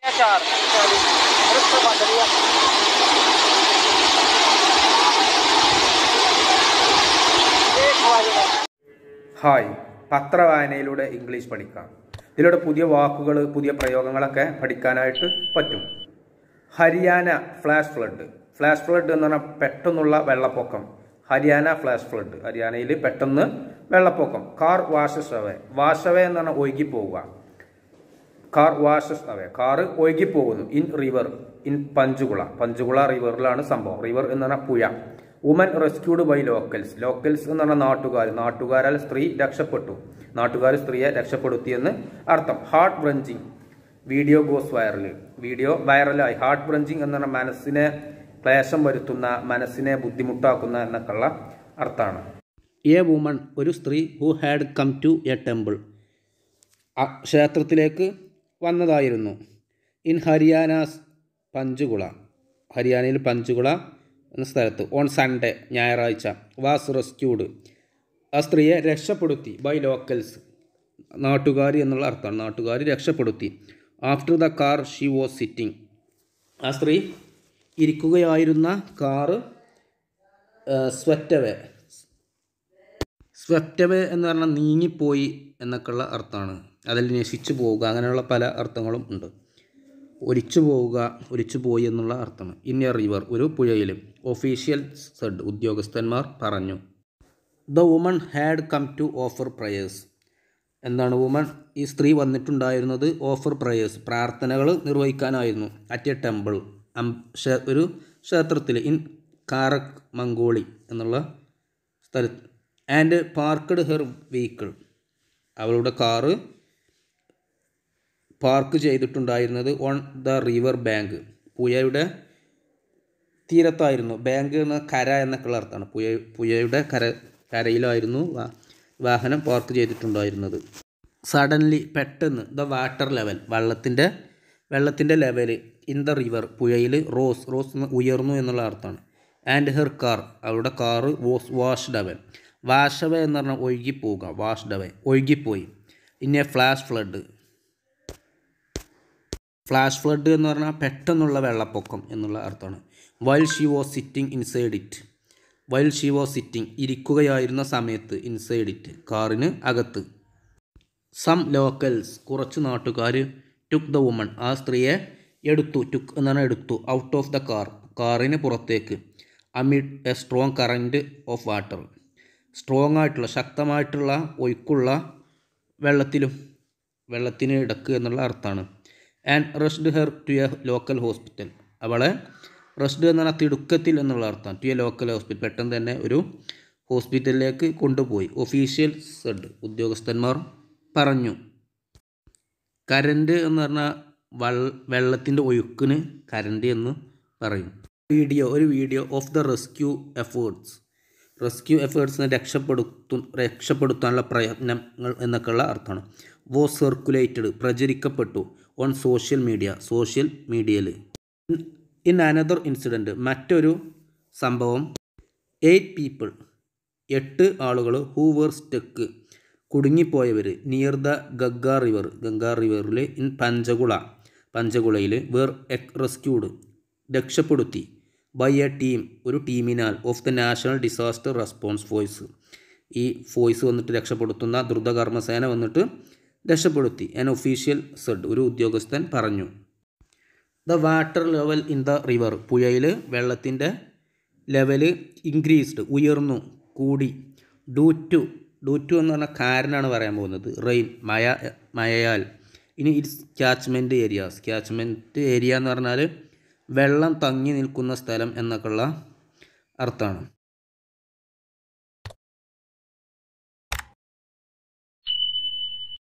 चार चालीस उसको बंद लिया एक वाजेगा ഹായ് പത്രവായനയിലൂടെ ഇംഗ്ലീഷ് പഠിക്കാം ഇതിലൂടെ പുതിയ വാക്കുകൾ പുതിയ പ്രയോഗങ്ങളൊക്കെ പഠിക്കാനായിട്ട് പറ്റും Haryana flash flood flash flood എന്ന് പറഞ്ഞാൽ പെട്ടെന്നുള്ള വെള്ളപ്പൊക്കം ഹരിയാന ഫ്ലാഷ് ഫ്ലഡ് ഹരിയാനയിൽ പെട്ടെന്ന് വെള്ളപ്പൊക്കം കാർ വാഷസ് അവേ വാഷവേ എന്ന് പറഞ്ഞാൽ ഒഴുകി പോവുക കാർ വാഷസ് അവേ കാറ് ഒഴുകി പോകുന്നു in river in Panchkula Panchkula റിവറിലാണ് സംഭവം റിവർ എന്ന് പറഞ്ഞാൽ പുഴ woman rescued by locals locals എന്ന് പറഞ്ഞാൽ നാട്ടുകാർ നാട്ടുകാരാൽ സ്ത്രീ രക്ഷപ്പെട്ടു നാട്ടുകാർ സ്ത്രീയെ രക്ഷപ്പെടുത്തിയെന്ന് അർത്ഥം ഹാർട്ട് ബ്രഞ്ചിങ് വീഡിയോ ഗോസ് വൈറൽ വീഡിയോ വൈറലായി ഹാർട്ട് ബ്രഞ്ചിങ് എന്ന് പറഞ്ഞാൽ മനസ്സിനെ ക്ലേശം വരുത്തുന്ന മനസ്സിനെ ബുദ്ധിമുട്ടാക്കുന്ന എന്നൊക്കെയുള്ള അർത്ഥമാണ് എ വുമൺ ഒരു സ്ത്രീ who had come to a temple അ- ക്ഷേത്രത്തിലേക്ക് വന്നതായിരുന്നു ഇൻ ഹരിയാനാസ് പഞ്ചുകുള ഹരിയാനയിൽ പഞ്ചുകുള എന്ന സ്ഥലത്ത് ഓൺ സൺഡേ ഞായറാഴ്ച വാസ് റെസ്ക്യൂഡ് ആ സ്ത്രീയെ രക്ഷപ്പെടുത്തി ബൈ ലോക്കൽസ് നാട്ടുകാർ എന്നുള്ള അർത്ഥമാണ് നാട്ടുകാർ രക്ഷപ്പെടുത്തി after the car she was sitting ആ സ്ത്രീ ഇരിക്കുകയായിരുന്ന കാറ് സ്വെറ്റവേ സ്വെപ്റ്റവേ എന്ന് പറഞ്ഞാൽ നീങ്ങിപ്പോയി എന്നൊക്കെയുള്ള അർത്ഥമാണ് അതിൽ നശിച്ചു പോവുക അങ്ങനെയുള്ള പല അർത്ഥങ്ങളും ഉണ്ട് ഒലിച്ചു പോവുക ഒലിച്ചു പോയി എന്നുള്ള അർത്ഥമാണ് ഇൻ എ റിവർ ഒരു പുഴയിൽ ഒഫീഷ്യൽ സെഡ് ഉദ്യോഗസ്ഥന്മാർ പറഞ്ഞു the woman had come to offer prayers എന്താണ് വുമൺ ഈ സ്ത്രീ വന്നിട്ടുണ്ടായിരുന്നത് ഓഫർ പ്രയേഴ്സ് പ്രാർത്ഥനകൾ നിർവഹിക്കാനായിരുന്നു അറ്റ് എ ടെമ്പിൾ ഒരു ക്ഷേത്രത്തിൽ ഇൻ കാറക് മംഗോളി എന്നുള്ള സ്ഥലത്ത് ആൻഡ് പാർക്കഡ് ഹെർ വെഹിക്കിൾ അവളുടെ കാറ് പാർക്ക് ചെയ്തിട്ടുണ്ടായിരുന്നത് ഓൺ ദ റിവർ ബാങ്ക് പുഴയുടെ തീരത്തായിരുന്നു ബാങ്ക് എന്ന കര എന്നൊക്കെയുള്ള അർത്ഥമാണ് പുഴ പുഴയുടെ കര കരയിലായിരുന്നു വാ- വാഹനം പാർക്ക് ചെയ്തിട്ടുണ്ടായിരുന്നത് സഡൻലി പെട്ടെന്ന് ദ വാട്ടർ ലെവൽ വെള്ളത്തിൻ്റെ വെള്ളത്തിൻ്റെ ലെവൽ ഇൻ ദ റിവർ പുഴയിൽ റോസ് റോസ് എന്ന് ഉയർന്നു എന്നുള്ള അർത്ഥമാണ് ആൻഡ് ഹെർ കാർ അവളുടെ car was washed away wash away എന്ന് പറഞ്ഞാൽ ഒഴുകിപ്പോവുക വാഷ്ഡ് അവേ ഒഴുകിപ്പോയി in a flash flood flash flood എന്ന് പറഞ്ഞാൽ പെട്ടെന്നുള്ള വെള്ളപ്പൊക്കം എന്നുള്ള അർത്ഥമാണ് while she was sitting inside it while she was sitting ഇരിക്കുകയായിരുന്ന സമയത്ത് ഇൻസൈഡ് ഇറ്റ് കാറിന് അകത്ത് സം ലോക്കൽസ് കുറച്ച് നാട്ടുകാർ ടുക്ക് ദ വുമൺ ആ സ്ത്രീയെ എടുത്തു ടുക്ക് എന്നാണ് എടുത്തു ഔട്ട് ഓഫ് ദ കാർ കാറിന് പുറത്തേക്ക് amid a strong current of water strong ആയിട്ടുള്ള ശക്തമായിട്ടുള്ള ഒഴുക്കുള്ള വെള്ളത്തിലും വെള്ളത്തിന് ഇടക്ക് എന്നുള്ള അർത്ഥമാണ് and rushed her to a local hospital അവളെ റഷ്ഡ് എന്ന് പറഞ്ഞാൽ തിടുക്കത്തിൽ എന്നുള്ള അർത്ഥം ടു എ ലോക്കൽ ഹോസ്പിറ്റൽ പെട്ടെന്ന് തന്നെ ഒരു ഹോസ്പിറ്റലിലേക്ക് കൊണ്ടുപോയി ഒഫീഷ്യൽ സെഡ് ഉദ്യോഗസ്ഥന്മാർ പറഞ്ഞു കരണ്ട് എന്ന് പറഞ്ഞാൽ വൾ വെള്ളത്തിൻ്റെ ഒഴുക്കിന് കരണ്ട് എന്ന് പറയും വീഡിയോ ഒരു video of the rescue efforts rescue എഫേർട്സിനെ രക്ഷപ്പെടുത്തു രക്ഷപ്പെടുത്താനുള്ള പ്രയത്നങ്ങൾ എന്നൊക്കെയുള്ള അർത്ഥമാണ് വോ സർക്കുലേറ്റഡ് പ്രചരിക്കപ്പെട്ടു ഓൺ സോഷ്യൽ മീഡിയ സോഷ്യൽ മീഡിയയിൽ ഇൻ അനദർ ഇൻസിഡൻറ്റ് മറ്റൊരു സംഭവം എയ്റ്റ് പീപ്പിൾ എട്ട് ആളുകൾ ഹൂ വർ സ്റ്റക്ക് കുടുങ്ങിപ്പോയവർ near the Ganga river Ganga റിവറിൽ ഇൻ പഞ്ചകുള പഞ്ചകുളയിൽ വേർ റെസ്ക്യൂഡ് രക്ഷപ്പെടുത്തി ബൈ എ ടീം ഒരു ടീമിനാൽ of the national disaster response force ഈ ഫോഴ്സ് വന്നിട്ട് രക്ഷപ്പെടുത്തുന്ന ദ്രുതകർമ്മസേന വന്നിട്ട് രക്ഷപ്പെടുത്തി ആൻ ഒഫീഷ്യൽ സെഡ് ഒരു ഉദ്യോഗസ്ഥൻ പറഞ്ഞു the water level in the river പുഴയിൽ വെള്ളത്തിൻ്റെ ലെവൽ ഇൻക്രീസ്ഡ് ഉയർന്നു കൂടി ഡൂ ടു ഡൂ ടു എന്ന് പറഞ്ഞ കാരനാണ് പറയാൻ പോകുന്നത് റെയിൻ മഴ മഴയാൽ ഇനി its catchment areas catchment area എന്ന് പറഞ്ഞാൽ വെള്ളം തങ്ങി നിൽക്കുന്ന സ്ഥലം എന്നൊക്കെയുള്ള അർത്ഥമാണ്